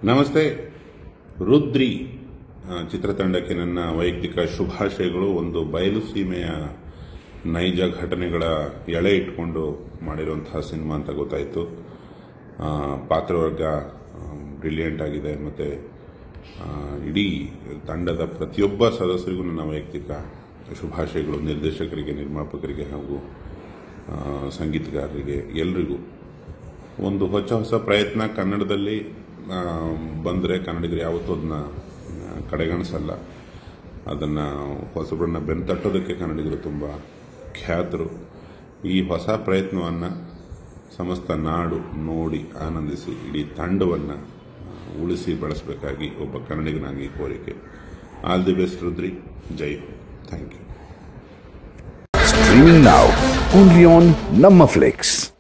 ನಮಸ್ತೆ ರುದ್ರಿ ಆ, ಚಿತ್ರತಂಡಕ್ಕೆ ನನ್ನ ವೈಯಕ್ತಿಕ ಶುಭಾಶಯಗಳು ಒಂದು ಬಯಲು ಸೀಮೆಯ ನೈಜ ಘಟನೆಗಳ ಎಳೆ ಇಟ್ಕೊಂಡು ಮಾಡಿರುವಂತಹ ಸಿನಿಮಾ ಅಂತ ಗೊತ್ತಾಯಿತು ಆ, ಪಾತ್ರವರ್ಗ ಬ್ರಿಲಿಯಂಟ್ ಆಗಿದೆ ಮತ್ತು ಇಡೀ ತಂಡದ ಪ್ರತಿಯೊಬ್ಬ ಸದಸ್ಯರಿಗೂ ನನ್ನ ವೈಯಕ್ತಿಕ ಶುಭಾಶಯಗಳು ನಿರ್ದೇಶಕರಿಗೆ ನಿರ್ಮಾಪಕರಿಗೆ ಹಾಗೂ ಆ, ಸಂಗೀತಗಾರರಿಗೆ ಎಲ್ರಿಗೂ ಒಂದು ಹೊಸ ಹೊಸ ಪ್ರಯತ್ನ ಕನ್ನಡದಲ್ಲಿ ಬಂದರೆ ಕನ್ನಡಿಗರು ಯಾವತ್ತೂ ಅದನ್ನ ಕಡೆಗಣಿಸಲ್ಲ ಅದನ್ನು ಹೊಸಬ್ರನ್ನ ಬೆನ್ನು ತಟ್ಟೋದಕ್ಕೆ ಕನ್ನಡಿಗರು ತುಂಬ ಖ್ಯಾತರು ಈ ಹೊಸ ಪ್ರಯತ್ನವನ್ನು ಸಮಸ್ತ ನಾಡು ನೋಡಿ ಆನಂದಿಸಿ ಇಡೀ ತಂಡವನ್ನು ಉಳಿಸಿ ಬೆಳೆಸಬೇಕಾಗಿ ಒಬ್ಬ ಕನ್ನಡಿಗನಾಗಿ ಕೋರಿಕೆ ಆಲ್ ದಿ ಬೆಸ್ಟ್ ರುದ್ರಿ ಜೈ ಹೋ thank you Streaming now only on Namma Flix.